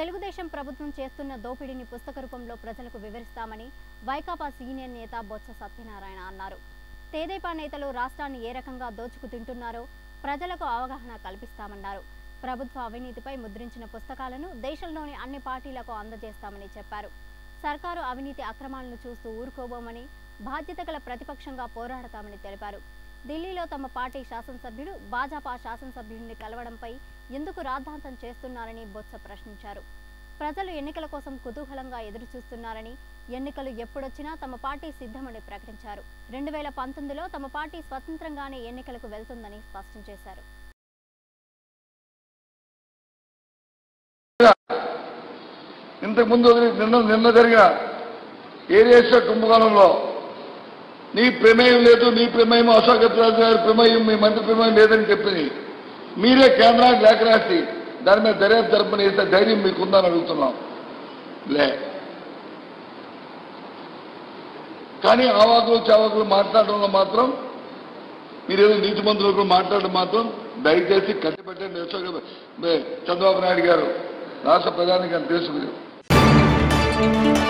తెలుగుదేశం ప్రభుత్వం చేస్తున్న దోపిడీని పుస్తక రూపంలో ప్రజలకు వివరిస్తామని వైకాపా సీనియర్ నేత బొత్స సత్యనారాయణ అన్నారు తేదేపా నేతలు రాష్ట్రాన్ని ఏ రకంగా దోచుకు తింటున్నారో ప్రజలకు అవగాహన కల్పిస్తామన్నారు ప్రభుత్వ అవినీతిపై ముద్రించిన పుస్తకాలను దేశంలోని అన్ని పార్టీలకు అందజేస్తామని చెప్పారు సర్కారు అవినీతి అక్రమాలను చూస్తూ ఊరుకోబోమని బాధ్యత గల ప్రతిపక్షంగా పోరాడతామని తెలిపారు ఢిల్లీలో తమ పార్టీ శాసనసభ్యుడు భాజపా శాసనసభ్యుడిని కలవడంపై ఎందుకు రాద్ధాంతం చేస్తున్నారని బొత్స ప్రశ్నించారు ప్రజలు ఎన్నికల కోసం కుతూహలంగా ఎదురు చూస్తున్నారని ఎన్నికలు ఎప్పుడొచ్చినా తమ పార్టీ సిద్ధమని ప్రకటించారు రెండు వేల పంతొమ్మిదిలో తమ పార్టీ స్వతంత్రంగానే ఎన్నికలకు వెళ్తుందని స్పష్టం చేశారు ఇంతకు ముందు వదిలి- నిన్న నిన్న జరిగిన ఏరియేశ్వర కుంభకోణంలో నీ ప్రమేయం లేదు నీ ప్రమేయం అశోక్ గజరాజు గారి ప్రమేయం మీ మంత్రి ప్రమేయం లేదని చెప్పింది మీరే కేంద్రానికి లేఖ రాసి దాని మీద దర్యాప్తు జరపని వేసే ధైర్యం మీకుందని అడుగుతున్నాం లే కానీ ఆవాకులు చావాకులు మాట్లాడడంలో మాత్రం మీరేదో నీతి మంత్రులు మాట్లాడడం మాత్రం దయచేసి కట్టిపెట్టండి అశోక్ చంద్రబాబు నాయుడు గారు రాష్ట్ర ప్రధానికి అని తెలుసు మీరు